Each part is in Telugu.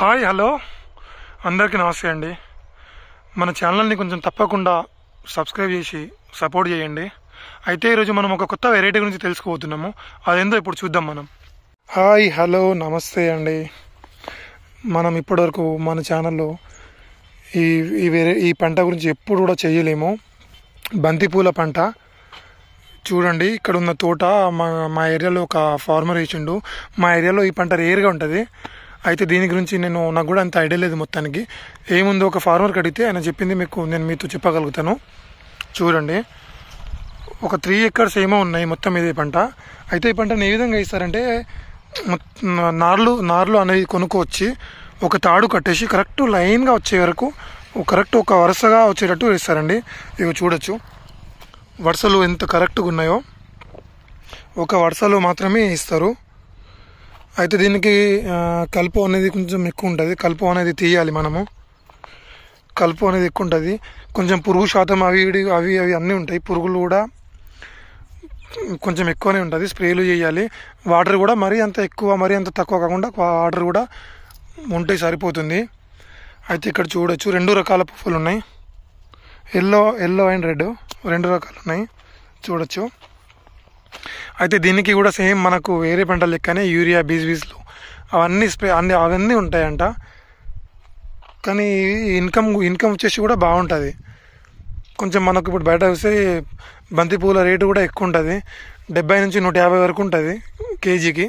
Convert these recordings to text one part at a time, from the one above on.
హాయ్ హలో అందరికీ నమస్తే అండి మన ఛానల్ని కొంచెం తప్పకుండా సబ్స్క్రైబ్ చేసి సపోర్ట్ చేయండి అయితే ఈరోజు మనం ఒక కొత్త వెరైటీ గురించి తెలుసుకోబోతున్నాము అదేందో ఇప్పుడు చూద్దాం మనం హాయ్ హలో నమస్తే అండి మనం ఇప్పటివరకు మన ఛానల్లో ఈ ఈ వేరే ఈ పంట గురించి ఎప్పుడు కూడా చేయలేము బంతిపూల పంట చూడండి ఇక్కడ ఉన్న తోట మా మా ఏరియాలో ఒక ఫార్మర్ వేసిండు మా ఏరియాలో ఈ పంట రేర్గా ఉంటుంది అయితే దీని గురించి నేను నాకు కూడా అంత ఐడియా లేదు మొత్తానికి ఏముందో ఒక ఫార్మర్కి అడిగితే ఆయన చెప్పింది మీకు నేను మీతో చెప్పగలుగుతాను చూడండి ఒక త్రీ ఎకర్స్ ఏమో ఉన్నాయి మొత్తం ఇదే పంట అయితే ఈ పంటను ఏ విధంగా ఇస్తారంటే మొత్తం నార్లు నార్లు అనేది కొనుక్కొచ్చి ఒక తాడు కట్టేసి కరెక్ట్ లైన్గా వచ్చే వరకు కరెక్ట్ ఒక వరుసగా వచ్చేటట్టు వేస్తారండి ఇవి చూడొచ్చు వరుసలు ఎంత కరెక్ట్గా ఉన్నాయో ఒక వరుసలో మాత్రమే ఇస్తారు అయితే దీనికి ఆ, కలుపు అనేది కొంచెం ఎక్కువ ఉంటుంది కలుపు అనేది తీయాలి మనము కలుపు అనేది ఎక్కువ ఉంటుంది కొంచెం పురుగు శాతం అవి ఇవి అవి అవి అన్నీ ఉంటాయి పురుగులు కూడా కొంచెం ఎక్కువనే ఉంటుంది స్ప్రేలు చేయాలి వాటర్ కూడా మరీ అంత ఎక్కువ మరీ అంత తక్కువ కాకుండా వాటర్ కూడా ఉంటే సరిపోతుంది అయితే ఇక్కడ చూడొచ్చు రెండు రకాల పువ్వులు ఉన్నాయి ఎల్లో ఎల్లో అండ్ రెడ్ రెండు రకాలు ఉన్నాయి చూడొచ్చు అయితే దీనికి కూడా సేమ్ మనకు వేరే పంటల లెక్కనే యూరియా బీజ్ బీజ్లు అవన్నీ స్ప్రే అన్ని అవన్నీ ఉంటాయంట కానీ ఇన్కమ్ ఇన్కమ్ వచ్చేసి కూడా బాగుంటుంది కొంచెం మనకు ఇప్పుడు బయట వస్తే బంతిపూల రేటు కూడా ఎక్కువ ఉంటుంది డెబ్బై నుంచి నూట యాభై వరకు ఉంటుంది కేజీకి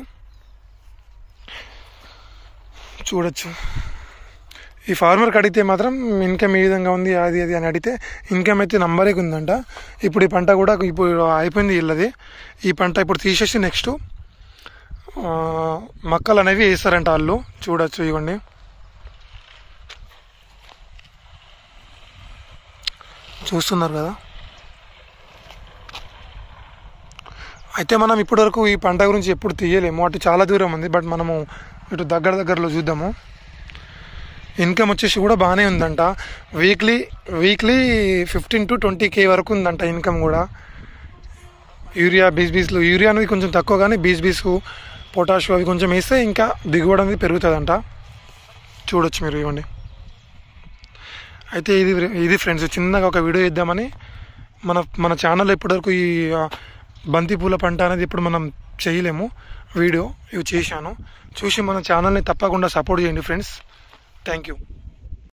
చూడొచ్చు ఈ ఫార్మర్కి అడిగితే మాత్రం ఇన్కమ్ ఏ విధంగా ఉంది అది అది అని అడిగితే ఇన్కమ్ అయితే నంబరే ఉందంట ఇప్పుడు ఈ పంట కూడా ఇప్పుడు అయిపోయింది వీళ్ళది ఈ పంట ఇప్పుడు తీసేసి నెక్స్ట్ మక్కలు అనేవి వేస్తారంట వాళ్ళు చూడొచ్చు ఇవ్వండి చూస్తున్నారు కదా అయితే మనం ఇప్పటివరకు ఈ పంట గురించి ఎప్పుడు తీయలేము అటు చాలా దూరం ఉంది బట్ మనము ఇటు దగ్గర దగ్గరలో చూద్దాము ఇన్కమ్ వచ్చేసి కూడా బాగానే ఉందంట weekly weekly fifteen to twenty K వరకు ఉందంట ఇన్కమ్ కూడా యూరియా బీస్ బీస్లు యూరియా అనేది కొంచెం తక్కువ కానీ బీస్ బీసు పొటాష్ అవి కొంచెం వేస్తే ఇంకా దిగుబడి అనేది పెరుగుతుందంట చూడొచ్చు మీరు ఇవ్వండి అయితే ఇది ఇది ఫ్రెండ్స్ చిన్నగా ఒక వీడియో ఇద్దామని మన మన ఛానల్ ఇప్పటివరకు ఈ ఆ, బంతి పూల పంట అనేది ఇప్పుడు మనం చేయలేము వీడియో ఇవి చేశాను చూసి మన ఛానల్ని తప్పకుండా సపోర్ట్ చేయండి ఫ్రెండ్స్ థ్యాంక్ యూ